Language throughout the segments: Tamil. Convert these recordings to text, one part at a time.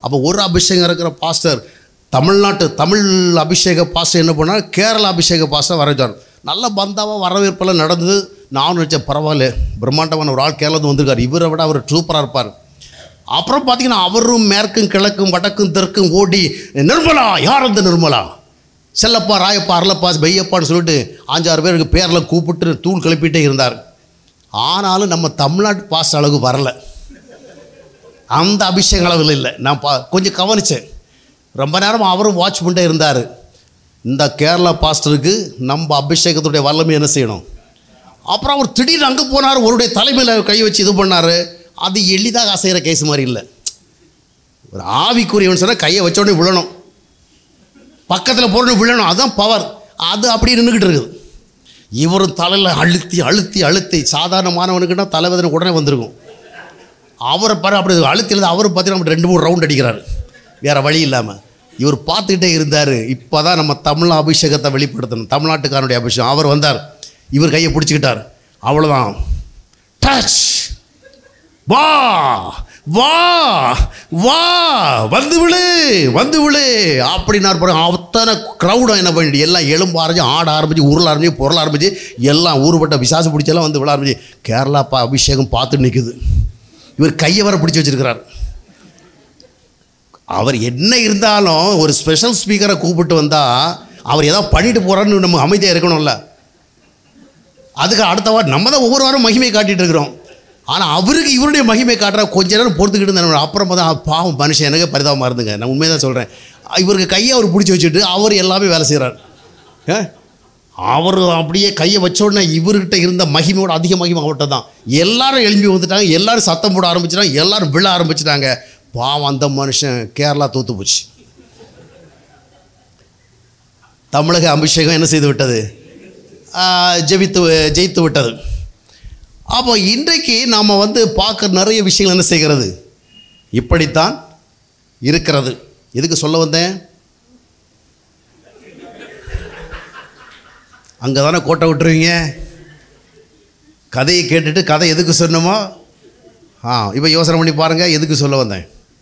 அப்போ ஒரு அபிஷேகம் இருக்கிற பாஸ்டர் தமிழ்நாட்டு தமிழ் அபிஷேக பாஸ்டர் என்ன பண்ணார் கேரள அபிஷேக பாஸ்டர் வரவேற்றார் நல்ல பந்தாவாக வரவேற்பெல்லாம் நடந்தது நானும் நினச்சேன் பரவாயில்ல பிரம்மாண்டமான ஒரு ஆள் கேரளத்து வந்திருக்கார் இவரை விட அவர் சூப்பராக இருப்பார் அப்புறம் பார்த்தீங்கன்னா அவரும் மேற்கும் கிழக்கும் வடக்கும் தெற்கும் ஓடி நிர்மலா யார் அந்த நிர்மலா செல்லப்பா ராயப்பா அரளப்பா பெய்யப்பான்னு சொல்லிட்டு அஞ்சாறு பேருக்கு பேரெல்லாம் கூப்பிட்டு தூள் கிளப்பிட்டே இருந்தார் ஆனாலும் நம்ம தமிழ்நாட்டு பாஸ் அளவுக்கு வரல அந்த அபிஷேக அளவில் இல்லை நான் பா கொஞ்சம் கவனித்தேன் ரொம்ப நேரம் அவரும் வாட்ச் பண்ணிட்டே இருந்தார் இந்த கேரளா பாஸ்டருக்கு நம்ம அபிஷேகத்துடைய வல்லமை என்ன செய்யணும் அப்புறம் அவர் திடீர்னு அங்கே போனார் அவருடைய தலைமையில் கை வச்சு இது பண்ணார் அது எளிதாக அசைகிற கேஸ் மாதிரி இல்லை ஒரு ஆவிக்குரியவன் சொன்னால் கையை வச்ச உடனே விழணும் பக்கத்தில் போட்டு விழணும் அதுதான் பவர் அது அப்படி நின்றுக்கிட்டு இருக்குது இவரும் தலையில் அழுத்தி அழுத்தி அழுத்தி சாதாரணமானவனுக்குன்னா தலைவதனை உடனே வந்திருக்கும் அவரை பாரு அப்படி அழுத்தில அவர் பார்த்தீங்கன்னா நம்ம ரெண்டு மூணு ரவுண்ட் அடிக்கிறாரு வேறு வழி இல்லாமல் இவர் பார்த்துக்கிட்டே இருந்தார் இப்போ தான் நம்ம தமிழ் அபிஷேகத்தை வெளிப்படுத்தணும் தமிழ்நாட்டுக்காரனுடைய அபிஷேகம் அவர் வந்தார் இவர் கையை பிடிச்சிக்கிட்டார் அவ்வளோதான் டச் வா வா வா வந்து விழு வந்து விழு அப்படின்னார் பாருங்க அத்தனை க்ரௌடும் என்ன பண்ணிட்டு எல்லாம் எலும்பு ஆரம்பிச்சு ஆட ஆரம்பிச்சு உருள ஆரம்பிச்சு பொருள் ஆரம்பிச்சு எல்லாம் ஊருப்பட்ட விசாசு பிடிச்செல்லாம் வந்து விழ ஆரம்பிச்சு கேரளா பா அபிஷேகம் பார்த்து நிற்குது இவர் கையை வர பிடிச்சி வச்சிருக்கிறார் அவர் என்ன இருந்தாலும் ஒரு ஸ்பெஷல் ஸ்பீக்கரை கூப்பிட்டு வந்தால் அவர் ஏதாவது பண்ணிட்டு போகிறான்னு நம்ம அமைதியாக இருக்கணும்ல அதுக்கு அடுத்த வாரம் நம்ம தான் ஒவ்வொரு வாரம் மகிமை காட்டிட்டு இருக்கிறோம் ஆனால் அவருக்கு இவருடைய மகிமை காட்டுற கொஞ்ச நேரம் பொறுத்துக்கிட்டு இருந்தார் அப்புறமா தான் பாவம் மனுஷன் எனக்கு பரிதாபமாக இருந்துங்க நான் உண்மையை தான் சொல்கிறேன் இவருக்கு கையை அவர் பிடிச்சி வச்சுட்டு அவர் எல்லாமே வேலை செய்கிறார் அவர் அப்படியே கையை வச்ச உடனே இவர்கிட்ட இருந்த மகிமையோட அதிக மகிமை அவர்கிட்ட தான் எல்லாரும் எழும்பி வந்துட்டாங்க எல்லாரும் சத்தம் போட ஆரம்பிச்சிட்டாங்க எல்லாரும் விழ ஆரம்பிச்சிட்டாங்க பாவம் அந்த மனுஷன் கேரளா தூத்து போச்சு தமிழக அபிஷேகம் என்ன செய்து விட்டது ஆஹ், ஜெபித்து ஜெயித்து விட்டது அப்போ இன்றைக்கு நாம் வந்து பார்க்க நிறைய விஷயங்கள் என்ன செய்கிறது இப்படித்தான் இருக்கிறது எதுக்கு சொல்ல வந்தேன் அங்கே தானே கோட்டை விட்டுருவீங்க கதையை கேட்டுட்டு கதை எதுக்கு சொன்னோமோ ஆ இப்போ யோசனை பண்ணி பாருங்கள் எதுக்கு சொல்ல வந்தேன்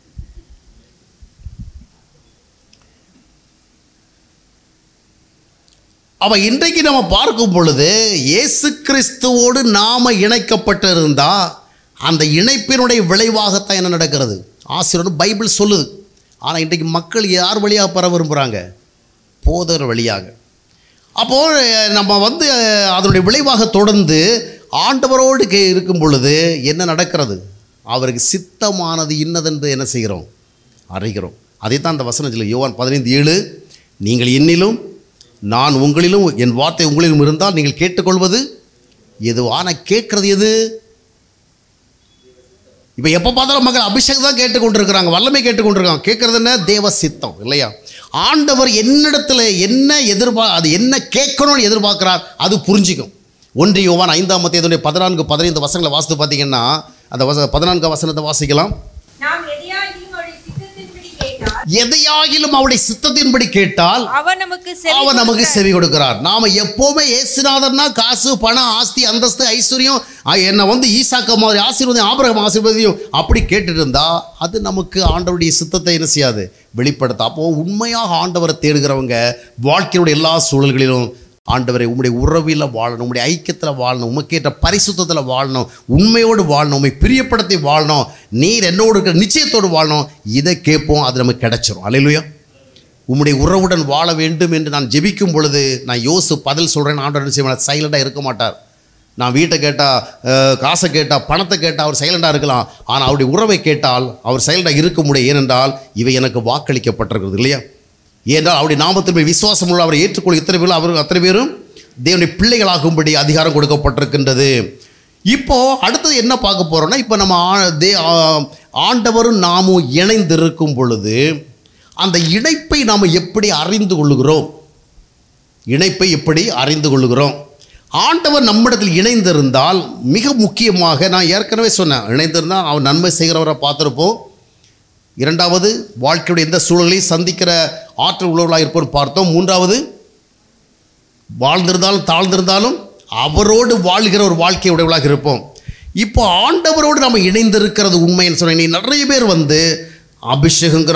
அப்போ இன்றைக்கு நம்ம பார்க்கும் பொழுது இயேசு கிறிஸ்துவோடு நாம் இணைக்கப்பட்டிருந்தா அந்த இணைப்பினுடைய விளைவாகத்தான் என்ன நடக்கிறது ஆசிரியர் பைபிள் சொல்லுது ஆனால் இன்றைக்கு மக்கள் யார் வழியாக பெற விரும்புகிறாங்க போதர் வழியாக அப்போது நம்ம வந்து அஹ், அதனுடைய விளைவாக தொடர்ந்து ஆண்டவரோடு கே இருக்கும் பொழுது என்ன நடக்கிறது அவருக்கு சித்தமானது இன்னதென்று என்ன செய்கிறோம் அறிகிறோம் அதை தான் அந்த வசனத்தில் யோவான் பதினைந்து ஏழு நீங்கள் என்னிலும் நான் உங்களிலும் என் வார்த்தை உங்களிலும் இருந்தால் நீங்கள் கேட்டுக்கொள்வது எது ஆனால் கேட்குறது எது இப்போ எப்போ பார்த்தாலும் மக்கள் அபிஷேகம் தான் கேட்டுக்கொண்டிருக்கிறாங்க வல்லமை கேட்டுக்கொண்டிருக்காங்க கேட்குறது என்ன தேவ சித்தம் இல்லையா ஆண்டவர் என்னிடத்துல என்ன எதிர்பார் அது என்ன கேட்கணும்னு எதிர்பார்க்கிறார் அது புரிஞ்சிக்கும் ஒன்று யோவான் ஐந்தாம் மத்தியதுடைய பதினான்கு பதினைந்து வசனங்களை வாசித்து பார்த்தீங்கன்னா அந்த வச பதினான்கு வசனத்தை வாசிக்கலாம் நாம் எதையாகிலும் அவருடைய சித்தத்தின்படி கேட்டால் எதையாகிலும் அவருடைய சித்தத்தின்படி கேட்டால் அவர் நமக்கு செவி அவர் நமக்கு கொடுக்கிறார். செவி கொடுக்கிறார் நாம எப்போவுமே ஏசுநாதர்னா காசு பணம் ஆஸ்தி அந்தஸ்து ஐஸ்வர்யம் அ, என்னை வந்து ஈசாக்க மாதிரி ஆசீர்வாதம் ஆபிரகம் ஆசீர்வாதியும் அப்படி கேட்டுட்டு இருந்தா அது நமக்கு ஆண்டவருடைய சித்தத்தை என்ன செய்யாது வெளிப்படுத்த அப்போ உண்மையாக ஆண்டவரை தேடுகிறவங்க வாழ்க்கையுடைய எல்லா சூழல்களிலும் ஆண்டவரை உம்முடைய உறவில் வாழணும் உம்முடைய ஐக்கியத்தில் வாழணும் உமக்கேற்ற பரிசுத்தத்தில் வாழணும் உண்மையோடு வாழணும் உண்மை பிரியப்படுத்தி வாழணும் நீர் என்னோடு இருக்கிற நிச்சயத்தோடு வாழணும் இதை கேட்போம் அது நமக்கு கிடைச்சிரும் அல்லையா உம்முடைய உறவுடன் வாழ வேண்டும் என்று நான் ஜெபிக்கும் பொழுது நான் யோசு பதில் சொல்கிறேன் ஆண்டவர் செய்வேன் சைலண்டாக இருக்க மாட்டார் நான் வீட்டை கேட்டால் காசை கேட்டால் பணத்தை கேட்டால் அவர் சைலண்டாக இருக்கலாம் ஆனால் அவருடைய உறவை கேட்டால் அவர் சைலண்டாக இருக்க முடியும் ஏனென்றால் இவை எனக்கு வாக்களிக்கப்பட்டிருக்கிறது இல்லையா ஏனென்றால் அவருடைய நாமத்தில் போய் விசுவாசம் உள்ள அவரை ஏற்றுக்கொள்ள இத்தனை பேரும் அவர் அத்தனை பேரும் தேவனுடைய பிள்ளைகளாகும்படி அதிகாரம் கொடுக்கப்பட்டிருக்கின்றது இப்போ அடுத்தது என்ன பார்க்க போறோம்னா இப்போ நம்ம ஆ- தே ஆ- ஆண்டவரும் நாமும் இணைந்திருக்கும் பொழுது அந்த இணைப்பை நாம் எப்படி அறிந்து கொள்ளுகிறோம் இணைப்பை எப்படி அறிந்து கொள்ளுகிறோம் ஆண்டவர் நம்மிடத்தில் இணைந்திருந்தால் மிக முக்கியமாக நான் ஏற்கனவே சொன்னேன் இணைந்திருந்தால் அவர் நன்மை செய்கிறவரை பார்த்துருப்போம் இரண்டாவது வாழ்க்கையுடைய எந்த சூழலையும் சந்திக்கிற ஆற்றல் உள்ளவர்களாக இருப்போம் பார்த்தோம் மூன்றாவது வாழ்ந்திருந்தாலும் தாழ்ந்திருந்தாலும் அவரோடு வாழ்கிற ஒரு வாழ்க்கை உடையவளாக இருப்போம் இப்போ ஆண்டவரோடு நம்ம இணைந்திருக்கிறது உண்மைன்னு சொன்னேன் நிறைய பேர் வந்து அபிஷேகங்கிற